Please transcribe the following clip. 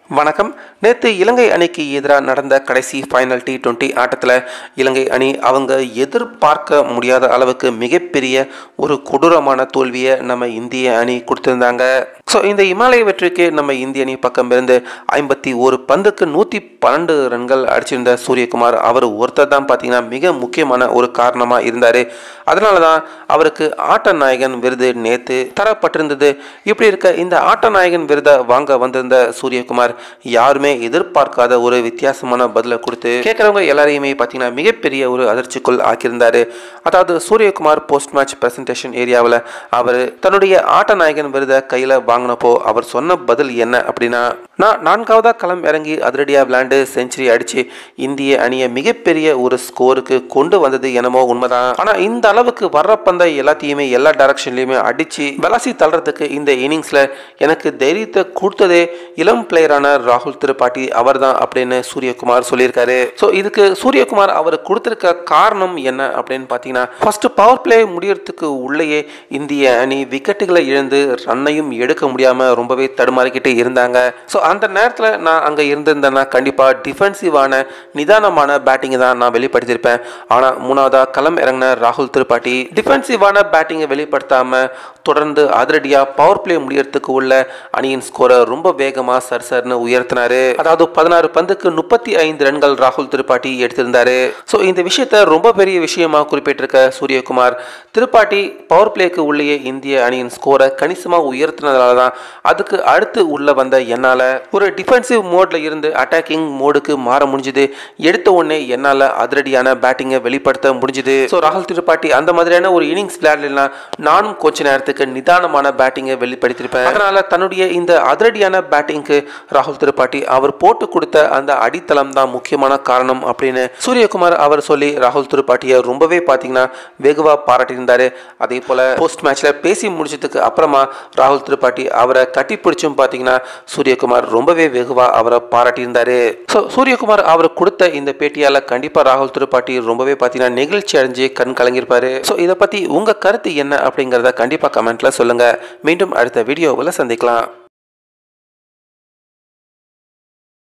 வணக்கம் நேற்று இலங்கை அணிக்கு எதிராக நடந்த கடைசி ஃபைனல் டி டுவெண்ட்டி ஆட்டத்தில் இலங்கை அணி அவங்க எதிர்பார்க்க முடியாத அளவுக்கு மிகப்பெரிய ஒரு கொடூரமான தோல்வியை நம்ம இந்திய அணி கொடுத்துருந்தாங்க ஸோ இந்த இமாலய வெற்றிக்கு நம்ம இந்திய அணி பக்கம் இருந்து ஐம்பத்தி ஒரு பந்துக்கு நூற்றி பன்னெண்டு ரன்கள் அடிச்சிருந்த சூரியகுமார் அவர் ஒருத்தர் தான் பார்த்தீங்கன்னா மிக முக்கியமான ஒரு காரணமாக இருந்தார் அதனால தான் அவருக்கு ஆட்ட நாயகன் விருது நேற்று தரப்பட்டிருந்தது இப்படி இருக்க இந்த ஆட்ட நாயகன் விருதை வாங்க வந்திருந்த சூரியகுமார் யாருமே எதிர்பார்க்காத ஒரு வித்தியாசமான பதிலை கொடுத்து கேட்குறவங்க எல்லாரையுமே பார்த்தீங்கன்னா மிகப்பெரிய ஒரு அதிர்ச்சிக்குள் ஆக்கியிருந்தாரு அதாவது சூரியகுமார் போஸ்ட் மேட்ச் பிரசன்டேஷன் ஏரியாவில் அவர் தன்னுடைய ஆட்ட நாயகன் விருதை கையில் வாங்கினப்போ அவர் சொன்ன பதில் என்ன அப்படின்னா நான் நான்காவதா களம் இறங்கி அதிரடியாக விளையாண்டு செஞ்சுரி அடித்து இந்திய அணியை மிகப்பெரிய ஒரு ஸ்கோருக்கு கொண்டு வந்தது என்னமோ உண்மைதான் ஆனால் இந்த அளவுக்கு வர்ற பந்தை எல்லாத்தையுமே எல்லா டைரக்ஷன்லையுமே அடித்து விளாசி தள்ளுறதுக்கு இந்த இன்னிங்ஸில் எனக்கு தைரியத்தை கொடுத்ததே இளம் பிளேயரான ராகுல் திரிபாட்டி அவர் தான் அப்படின்னு சூரியகுமார் சொல்லியிருக்காரு ஸோ இதுக்கு சூரியகுமார் அவர் கொடுத்துருக்க காரணம் என்ன அப்படின்னு பார்த்தீங்கன்னா ஃபர்ஸ்ட் பவர் பிளே முடியறதுக்கு உள்ளேயே இந்திய அணி விக்கெட்டுகளை இழந்து ரன்னையும் எடுக்க முடியாமல் ரொம்பவே தடுமாறிக்கிட்டு இருந்தாங்க ஸோ அந்த நேரத்தில் நான் அங்கே இருந்திருந்தேன்னா கண்டிப்பாக டிஃபென்சிவான நிதானமான பேட்டிங்கை தான் நான் வெளிப்படுத்தியிருப்பேன் ஆனால் மூணாவதாக களம் இறங்கின ராகுல் திரிபாட்டி டிஃபென்சிவான பேட்டிங்கை வெளிப்படுத்தாமல் தொடர்ந்து அதிரடியாக பவர் பிளே முடியறதுக்கு உள்ள அணியின் ஸ்கோரை ரொம்ப வேகமாக சர் சர்னு உயர்த்தினாரு அதாவது பதினாறு பந்துக்கு முப்பத்தி ஐந்து ரன்கள் ராகுல் திரிபாட்டி எடுத்திருந்தாரு ஸோ இந்த விஷயத்த ரொம்ப பெரிய விஷயமா குறிப்பிட்டிருக்க சூரியகுமார் திரிபாட்டி பவர் பிளேக்கு உள்ளேயே இந்திய அணியின் ஸ்கோரை கணிசமாக உயர்த்தினதால தான் அதுக்கு அடுத்து உள்ள வந்த என்னால் ஒரு டிஃபென்சிவ் மோட்ல இருந்து அட்டாக்கிங் மோடுக்கு மாற முடிஞ்சுது எடுத்த உடனே என்னால் அதிரடியான பேட்டிங்கை வெளிப்படுத்த முடிஞ்சுது ஸோ ராகுல் திரிபாட்டி அந்த மாதிரியான ஒரு இன்னிங்ஸ் விளையாடலாம் நானும் கொஞ்ச நேரத்துக்கு நிதானமான பேட்டிங்கை வெளிப்படுத்தியிருப்பேன் அதனால தன்னுடைய இந்த அதிரடியான பேட்டிங்க்கு ராகுல் திரிபாட்டி அவர் போட்டு கொடுத்த அந்த அடித்தளம் தான் முக்கியமான காரணம் அப்படின்னு சூரியகுமார் அவர் சொல்லி ராகுல் திரிபாட்டியை ரொம்பவே பார்த்தீங்கன்னா வெகுவாக பாராட்டியிருந்தாரு அதே போல போஸ்ட் மேட்ச்ல பேசி முடிச்சதுக்கு அப்புறமா ராகுல் திரிபாட்டி அவரை கட்டி பிடிச்சும் பார்த்தீங்கன்னா சூரியகுமார் ரொம்பவே வெகுவாக அவரை பாராட்டியிருந்தாரு ஸோ சூரியகுமார் அவர் கொடுத்த இந்த பேட்டியால் கண்டிப்பாக ராகுல் திரிபாட்டி ரொம்பவே பார்த்தீங்கன்னா நெகிழ்ச்சி அடைஞ்சு கண் கலங்கியிருப்பாரு ஸோ இதை பற்றி உங்கள் கருத்து என்ன அப்படிங்கிறத கண்டிப்பாக கமெண்ட்ல சொல்லுங்க மீண்டும் அடுத்த வீடியோவில் சந்திக்கலாம்